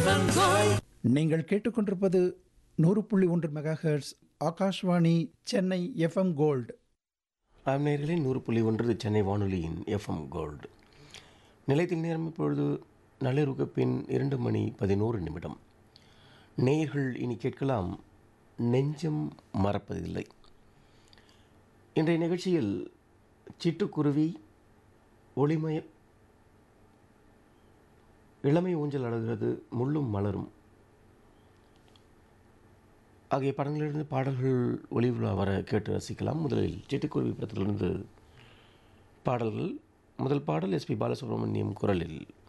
நீங்கள் கேட்டுக்கொண்டிருப்பது நூறு புள்ளி ஒன்று megahertz Akashvani Chennai FM gold ஆம் நேயர்களே நூறு புள்ளி ஒன்று சென்னை வானொலியின் எஃப்எம் கோல்டு நிலையத்தின் நேரம் இப்பொழுது நள்ளிரவுக்கு பின் இரண்டு மணி பதினோரு நிமிடம் நேயர்கள் இனி கேட்கலாம் நெஞ்சம் மறப்பதில்லை இன்றைய நிகழ்ச்சியில் சிட்டுக்குருவி ஒளிமய இளமை ஊஞ்சல் அழகிறது முள்ளும் மலரும் ஆகிய படங்களிலிருந்து பாடல்கள் ஒளிவுலா வர கேட்டு ரசிக்கலாம் முதலில் சிட்டுக்குருவி படத்திலிருந்து பாடல்கள் முதல் பாடல் எஸ்பி பாலசுப்ரமணியம் குரலில்